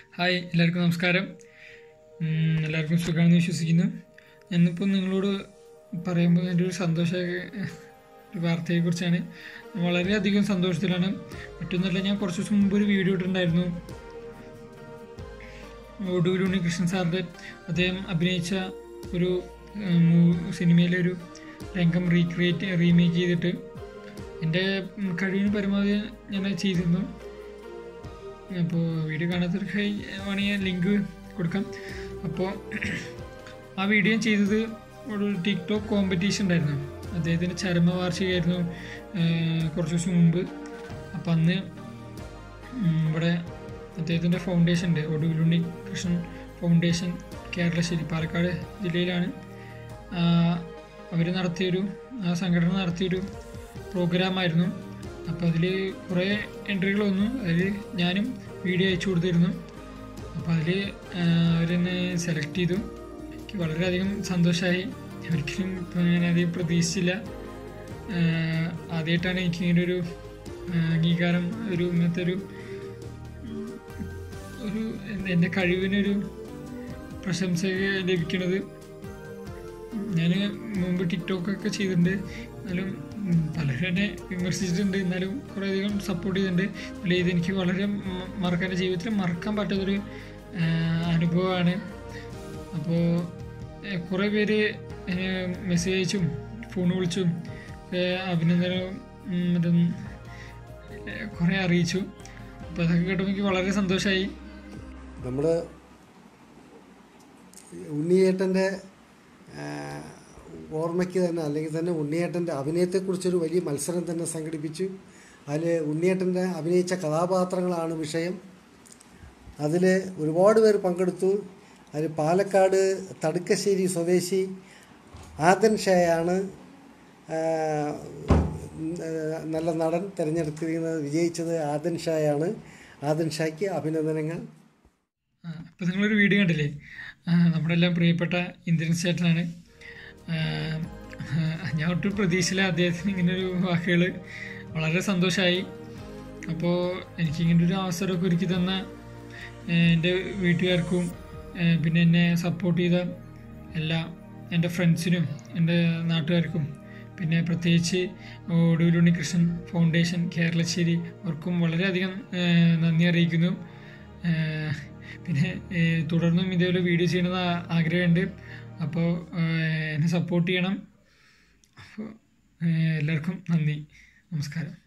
hi എല്ലാവർക്കും നമസ്കാരം ഉം, എല്ലാവർക്കും സുഖമാണെന്ന് വിശ്വസിക്കുന്നു ഞാനിപ്പോൾ നിങ്ങളോട് പറയുമ്പോൾ എൻ്റെ ഒരു സന്തോഷ ഒരു വാർത്തയെക്കുറിച്ചാണ് വളരെയധികം സന്തോഷത്തിലാണ് മറ്റൊന്നുമല്ല ഞാൻ കുറച്ച് ദിവസം മുമ്പ് ഒരു വീഡിയോ ഇട്ടിട്ടുണ്ടായിരുന്നു ഒടുവിൽ ഉണ്ണികൃഷ്ണൻ സാറിൻ്റെ അദ്ദേഹം അഭിനയിച്ച ഒരു ഏഹ്, മൂ- സിനിമയിലെ ഒരു രംഗം റീക്രിയേറ്റ് റീമേക്ക് ചെയ്തിട്ട് എൻ്റെ ഉം, കഴിവിന് പരമാവധി ഞാൻ അത് ചെയ്തിരുന്നു അപ്പോൾ വീഡിയോ കാണാത്തവർക്ക് വേണമെങ്കിൽ ലിങ്ക് കൊടുക്കാം അപ്പോൾ ആ വീഡിയോ ഞാൻ ചെയ്തത് ഒരു ടിക്ടോക്ക് കോമ്പറ്റീഷൻ ഉണ്ടായിരുന്നു അദ്ദേഹത്തിൻ്റെ ചരമവാർഷികമായിരുന്നു ഏഹ്, കുറച്ച് ദിവസം മുമ്പ് അപ്പോൾ അന്ന് ഉം, ഇവിടെ അദ്ദേഹത്തിൻ്റെ ഫൗണ്ടേഷൻ ഉണ്ട് ഒടുവിലുണ്ണി കൃഷ്ണൻ ഫൗണ്ടേഷൻ കേരളശ്ശേരി പാലക്കാട് ജില്ലയിലാണ് അവർ നടത്തിയൊരു ആ സംഘടന നടത്തിയൊരു പ്രോഗ്രാമായിരുന്നു അപ്പോൾ അതിൽ കുറേ എൻട്രികൾ വന്നു അതിൽ ഞാനും വീഡിയോ അയച്ചു കൊടുത്തിരുന്നു അപ്പോൾ അതിൽ അവരെന്നെ സെലക്ട് ചെയ്തു എനിക്ക് വളരെയധികം സന്തോഷമായി ഒരിക്കലും ഇപ്പം ഞാനധികം പ്രതീക്ഷിച്ചില്ല ആഹ് ആദ്യമായിട്ടാണ് എനിക്ക് ഇങ്ങനെ ഒരു ആഹ് അംഗീകാരം ഒരു ഇങ്ങനത്തെ ഒരു ഉം, ഒരു എൻ്റെ- എൻ്റെ കഴിവിനൊരു പ്രശംസ ലഭിക്കുന്നത് ഞാൻ മുമ്പ് ടിക്ടോക്കൊക്കെ ചെയ്തിട്ടുണ്ട് എന്നാലും ഉം, പലരും എന്നെ വിമർശിച്ചിട്ടുണ്ട് എന്നാലും കുറേയധികം സപ്പോർട്ട് ചെയ്തിട്ടുണ്ട് അതിൽ ഇതെനിക്ക് വളരെ മ- മറക്കാൻ എൻ്റെ ജീവിതത്തിൽ മറക്കാൻ പറ്റാത്തൊരു ആ, അനുഭവമാണ് അപ്പോൾ കുറേ പേര് എന്നെ മെസ്സേജ് അയച്ചും ഫോൺ വിളിച്ചും ഒക്കെ അഭിനന്ദനവും ഉം, മറ്റും കുറേ അറിയിച്ചു അപ്പോൾ അതൊക്കെ കേട്ടപ്പോൾ എനിക്ക് വളരെ സന്തോഷമായി നമ്മൾ ഉണ്ണിയേട്ടൻ്റെ ഓർമ്മയ്ക്ക് തന്നെ അല്ലെങ്കിൽ തന്നെ ഉണ്ണിയേട്ടൻ്റെ അഭിനയത്തെക്കുറിച്ചൊരു വലിയ മത്സരം തന്നെ സംഘടിപ്പിച്ചു അതിൽ ഉണ്ണിയേട്ടൻ്റെ അഭിനയിച്ച കഥാപാത്രങ്ങളാണ് വിഷയം അതിൽ ഒരുപാട് പേർ പങ്കെടുത്തു അതിൽ പാലക്കാട് തടുക്കശ്ശേരി സ്വദേശി ആദൻ ഷായാണ് ആ, നല്ല നടൻ തിരഞ്ഞെടുത്തിരിക്കുന്നത് വിജയിച്ചത് ആദൻ ഷായാണ് ആദൻ ഷായ്ക്ക് അഭിനന്ദനങ്ങൾ ആ, ഇപ്പൊ നിങ്ങളൊരു വീഡിയോ കണ്ടില്ലേ ആ, നമ്മുടെ എല്ലാം പ്രിയപ്പെട്ട ഇന്ത്യൻ ചേട്ടനാണ് ആ, ആ, ഞാൻ ഒട്ടും പ്രതീക്ഷയില്ല അദ്ദേഹത്തിന് ഇങ്ങനൊരു വാക്കുകൾ വളരെ സന്തോഷമായി അപ്പോൾ എനിക്കിങ്ങനെ ഒരു അവസരമൊക്കെ ഒരുക്കി തന്ന ആ, എൻ്റെ വീട്ടുകാർക്കും ആ, പിന്നെ എന്നെ സപ്പോർട്ട് ചെയ്ത എല്ലാ എൻ്റെ ഫ്രണ്ട്സിനും എൻ്റെ നാട്ടുകാർക്കും പിന്നെ പ്രത്യേകിച്ച് ഒടുവിലുണ്ണി കൃഷ്ണൻ ഫൗണ്ടേഷൻ കേരളശ്ശേരി അവർക്കും വളരെയധികം ആ, നന്ദി അറിയിക്കുന്നു ആ, പിന്നെ ഏ, തുടർന്നും ഇതേപോലെ വീഡിയോ ചെയ്യണമെന്ന് ആ- ആഗ്രഹമുണ്ട് അപ്പോൾ എന്നെ സപ്പോർട്ട് ചെയ്യണം അപ്പോൾ എല്ലാവർക്കും നന്ദി നമസ്കാരം